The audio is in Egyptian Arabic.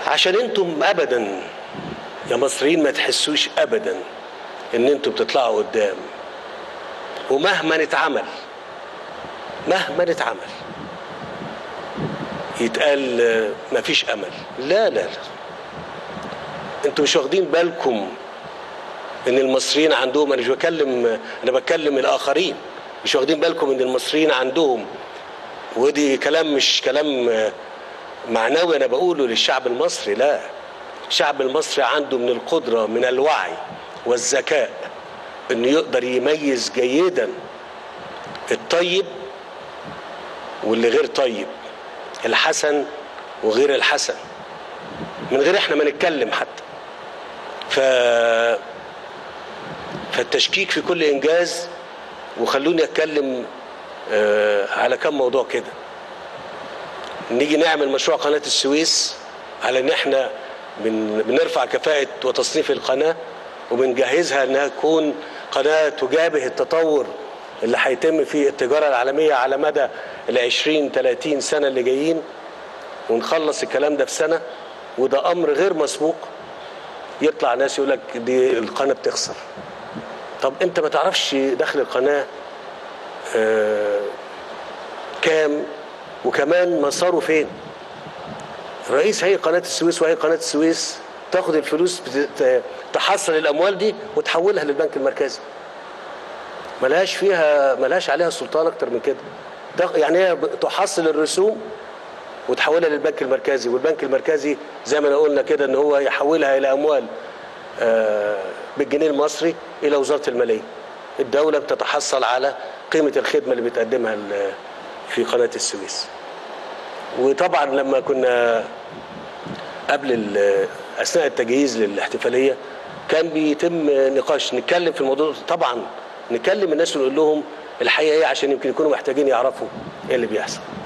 عشان انتم ابدا يا مصريين ما تحسوش ابدا ان انتم بتطلعوا قدام ومهما نتعمل مهما نتعمل يتقال آه، مفيش امل لا لا لا انتوا مش واخدين بالكم ان المصريين عندهم انا مش بكلم انا بتكلم الاخرين مش واخدين بالكم ان المصريين عندهم ودي كلام مش كلام آه، معنوي انا بقوله للشعب المصري لا الشعب المصري عنده من القدره من الوعي والذكاء انه يقدر يميز جيدا الطيب واللي غير طيب الحسن وغير الحسن من غير احنا ما نتكلم حتى ف فالتشكيك في كل انجاز وخلوني اتكلم آه، على كم موضوع كده نيجي نعمل مشروع قناه السويس على ان احنا بن- بنرفع كفاءه وتصنيف القناه وبنجهزها انها تكون قناه تجابه التطور اللي هيتم في التجاره العالميه على مدى ال 20 30 سنه اللي جايين ونخلص الكلام ده في سنه وده امر غير مسبوق يطلع ناس يقول لك دي القناه بتخسر طب انت ما تعرفش دخل القناه آه كام وكمان مساره فين رئيس هيئه قناه السويس وهيئه قناه السويس تاخد الفلوس بت- ت- تحصل الاموال دي وتحولها للبنك المركزي ملهاش فيها ملهاش عليها سلطان اكتر من كده تاخ- يعني هي ب- تحصل الرسوم وتحولها للبنك المركزي والبنك المركزي زي ما انا قلنا كده ان هو يحولها الى اموال آه، بالجنيه المصري الى وزاره الماليه الدوله بتتحصل على قيمه الخدمه اللي بتقدمها ال- في قناه السويس وطبعا لما كنا قبل ال- اثناء التجهيز للاحتفاليه كان بيتم نقاش نتكلم في الموضوع طبعا نكلم الناس ونقول لهم الحقيقه ايه عشان يمكن يكونوا محتاجين يعرفوا ايه اللي بيحصل